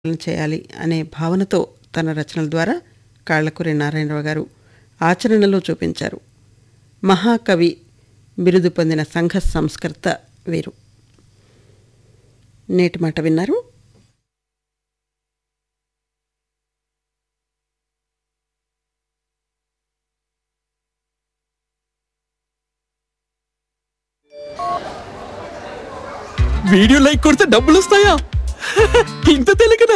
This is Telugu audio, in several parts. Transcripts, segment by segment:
చేయాలి అనే భావనతో తన రచనల ద్వారా కాళ్లకూరి నారాయణరావు గారు ఆచరణలో చూపించారు మహాకవి బిరుదు పొందిన సంఘ సంస్కర్త వీరు నేటి మాట విన్నారు వీడియో లైక్ కొడితే డబ్బులు వస్తాయా ఇంత తెలియకనా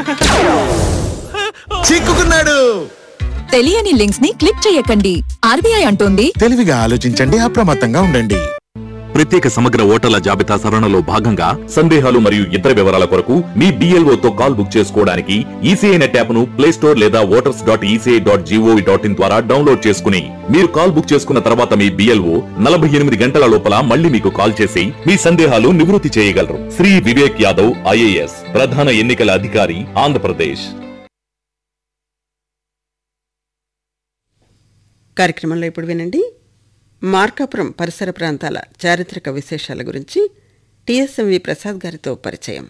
చిక్కుకున్నాడు తెలియని లింక్స్ ని క్లిక్ చేయకండి ఆర్బీఐ అంటోంది తెలివిగా ఆలోచించండి అప్రమత్తంగా ఉండండి ప్రత్యేక సమగ్ర ఓటర్ల జాబితా సవరణలో భాగంగా సందేహాలు మరియు ఇతర వివరాల కొరకు మీ BLO తో కాల్ బుక్ చేసుకోవడానికి ఈసీఐ నెట్ యాప్ ను ప్లే స్టోర్ లేదా voters dot ECI dot GOV dot in ద్వారా డౌన్లోడ్ చేసుకుని మీరు కాల్ బుక్ చేసుకున్న తర్వాత మీ బిఎల్ఓ నలభై ఎనిమిది గంటల లోపల మళ్ళీ మీకు కాల్ చేసి మీ సందేహాలు నివృత్తి చేయగలరు శ్రీ వివేక్ యాదవ్ ఐఏఎస్ ప్రధాన ఎన్నికల అధికారి ఆంధ్రప్రదేశ్ కార్యక్రమంలో ఇప్పుడు వినండి మార్కాపురం పరిసర ప్రాంతాల చారిత్రక విశేషాల గురించి టిఎస్ఎంవి ప్రసాద్ గారితో పరిచయం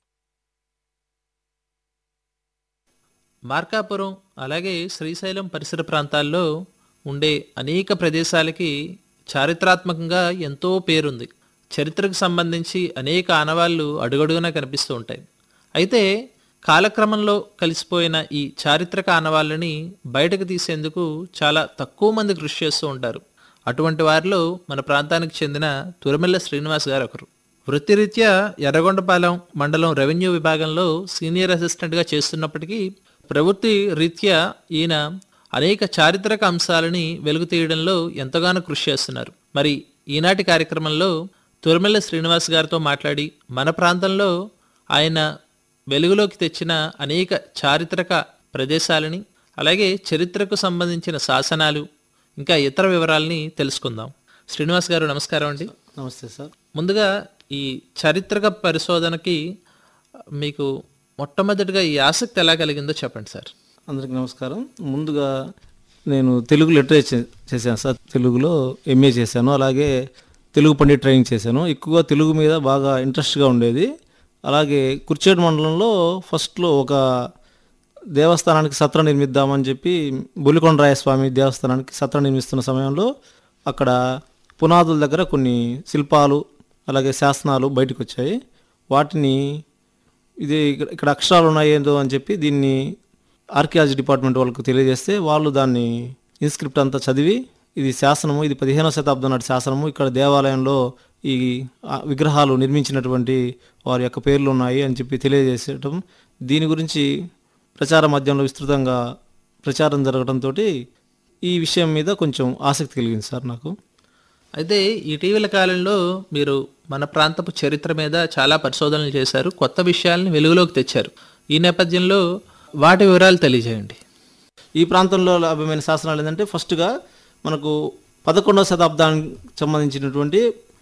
మార్కాపురం అలాగే శ్రీశైలం పరిసర ప్రాంతాల్లో ఉండే అనేక ప్రదేశాలకి చారిత్రాత్మకంగా ఎంతో పేరుంది చరిత్రకు సంబంధించి అనేక ఆనవాళ్లు అడుగడుగునా కనిపిస్తూ ఉంటాయి అయితే కాలక్రమంలో కలిసిపోయిన ఈ చారిత్రక ఆనవాళ్ళని బయటకు తీసేందుకు చాలా తక్కువ మంది కృషి చేస్తూ ఉంటారు అటువంటి వారిలో మన ప్రాంతానికి చెందిన తురమెల్ల శ్రీనివాస్ గారు ఒకరు వృత్తిరీత్యా ఎర్రగొండపాలెం మండలం రెవెన్యూ విభాగంలో సీనియర్ అసిస్టెంట్గా చేస్తున్నప్పటికీ ప్రవృత్తి రీత్యా ఈయన అనేక చారిత్రక అంశాలని వెలుగు తీయడంలో ఎంతగానో కృషి చేస్తున్నారు మరి ఈనాటి కార్యక్రమంలో తురమెల్ల శ్రీనివాస్ గారితో మాట్లాడి మన ప్రాంతంలో ఆయన వెలుగులోకి తెచ్చిన అనేక చారిత్రక ప్రదేశాలని అలాగే చరిత్రకు సంబంధించిన శాసనాలు ఇంకా ఇతర వివరాలని తెలుసుకుందాం శ్రీనివాస్ గారు నమస్కారం అండి నమస్తే సార్ ముందుగా ఈ చారిత్రక పరిశోధనకి మీకు మొట్టమొదటిగా ఈ ఆసక్తి ఎలా కలిగిందో చెప్పండి సార్ అందరికీ నమస్కారం ముందుగా నేను తెలుగు లిటరేచర్ చేశాను సార్ తెలుగులో ఎంఏ చేశాను అలాగే తెలుగు పండిట్ ట్రైనింగ్ చేశాను ఎక్కువగా తెలుగు మీద బాగా ఇంట్రెస్ట్గా ఉండేది అలాగే కుర్చేడు మండలంలో ఫస్ట్లో ఒక దేవస్థానానికి సత్రం నిర్మిద్దామని చెప్పి బొలికొండరాయ స్వామి దేవస్థానానికి సత్రం నిర్మిస్తున్న సమయంలో అక్కడ పునాదుల దగ్గర కొన్ని శిల్పాలు అలాగే శాసనాలు బయటకు వచ్చాయి వాటిని ఇది ఇక్కడ ఇక్కడ అక్షరాలు ఉన్నాయేందో అని చెప్పి దీన్ని ఆర్కియాలజీ డిపార్ట్మెంట్ వాళ్ళకు తెలియజేస్తే వాళ్ళు దాన్ని ఇన్స్క్రిప్ట్ అంతా చదివి ఇది శాసనము ఇది పదిహేనవ శతాబ్దం నాటి శాసనము ఇక్కడ దేవాలయంలో ఈ ఆ విగ్రహాలు నిర్మించినటువంటి వారి యొక్క పేర్లు ఉన్నాయి అని చెప్పి తెలియజేసేయటం దీని గురించి ప్రచార మాధ్యమంలో విస్తృతంగా ప్రచారం జరగడంతో ఈ విషయం మీద కొంచెం ఆసక్తి కలిగింది సార్ నాకు అయితే ఇటీవల కాలంలో మీరు మన ప్రాంతపు చరిత్ర మీద చాలా పరిశోధనలు చేశారు కొత్త విషయాల్ని వెలుగులోకి తెచ్చారు ఈ నేపథ్యంలో వాటి వివరాలు తెలియజేయండి ఈ ప్రాంతంలో లభ్యమైన శాసనాలు ఏంటంటే ఫస్ట్గా మనకు పదకొండవ శతాబ్దానికి సంబంధించినటువంటి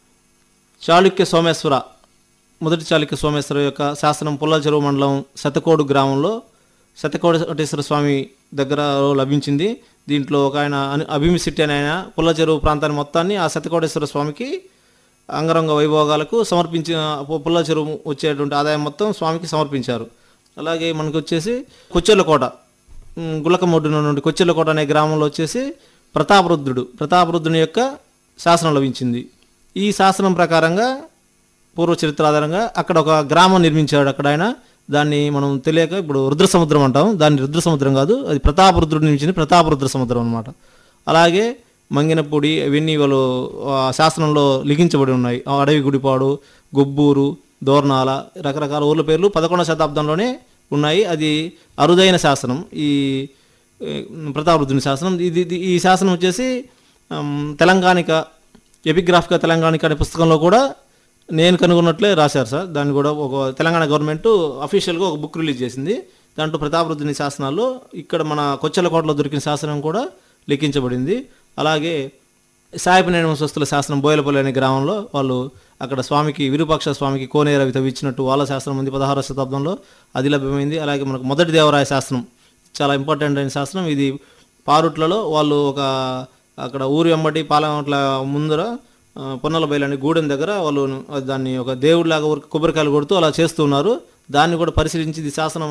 చాళుక్య సోమేశ్వర మొదటి చాళుక్య సోమేశ్వర యొక్క శాసనం పుల్ల చెరువు మండలం శతకోడు గ్రామంలో శతకోటేశ్వర స్వామి దగ్గర లభించింది దీంట్లో ఒక ఆయన అను- అభిమిసిట్టి అని ఆయన పుల్ల చెరువు ప్రాంతాన్ని మొత్తాన్ని ఆ శతకోటేశ్వర స్వామికి అంగరంగ వైభోగాలకు సమర్పించిన పు- పుల్ల చెరువు వచ్చేటువంటి ఆదాయం మొత్తం స్వామికి సమర్పించారు అలాగే మనకు వచ్చేసి కొచ్చెలకోట ఉమ్, గులకమొడ్డున నుండి కొచ్చెలకోట అనే గ్రామంలో వచ్చేసి ప్రతాపరుద్రుడు ప్రతాపరుద్రుని యొక్క శాసనం లభించింది ఈ శాసనం ప్రకారంగా పూర్వ చరిత్ర ఆధారంగా అక్కడ ఒక గ్రామం నిర్మించాడు అక్కడ ఆయన దాన్ని మనం తెలియక ఇప్పుడు రుద్ర సముద్రం అంటాం దాన్ని రుద్ర సముద్రం కాదు అది ప్రతాపరుద్రుడు నిర్మించింది ప్రతాపరుద్ర సముద్రం అనమాట అలాగే మంగినపూడి ఇవన్నీ వాళ్ళు ఆ శాసనంలో లిఖించబడి ఉన్నాయి ఆ అడవి గుడిపాడు గొబ్బూరు దోర్నాల రకరకాల ఊర్ల పేర్లు పదకొండవ శతాబ్దంలోనే ఉన్నాయి అది అరుదైన శాసనం ఈ ఏ, ప్రతాపరుద్రుని శాసనం ఇది ఇది- ఈ శాసనం వచ్చేసి ఆమ్, తెలంగాణిక ఎపిగ్రాఫిక తెలంగాణిక అనే పుస్తకంలో కూడా నేను కనుగొన్నట్లే రాశారు సార్ దాన్ని కూడా ఒక తెలంగాణ గవర్నమెంట్ అఫీషియల్గా ఒక బుక్ రిలీజ్ చేసింది దాంట్లో ప్రతాపరుద్రుని శాసనాల్లో ఇక్కడ మన కొచ్చెలకోటలో దొరికిన శాసనం కూడా లిఖించబడింది అలాగే సాయపనేని వంశస్థుల శాసనం బోయలపల్లి అనే గ్రామంలో వాళ్ళు అక్కడ స్వామికి విరూపాక్ష స్వామికి కోనేరు అవి తవ్వించినట్టు వాళ్ళ శాసనం ఉంది పదహారవ శతాబ్దంలో అది లభ్యమైంది అలాగే మనకు మొదటి దేవరాయ శాసనం చాలా ఇంపార్టెంట్ అయిన శాసనం ఇది పారుట్లలో వాళ్ళు ఒక అక్కడ ఊరి వెంబడి పాలమట్ల ముందర ఆ, పొన్నల బయలు అనే గూడెం దగ్గర వాళ్ళు దాన్ని ఒక దేవుడిలాగా ఊరికి కొబ్బరికాయలు కొడుతూ అలా చేస్తున్నారు దాన్ని కూడా పరిశీలించి ఇది శాసనం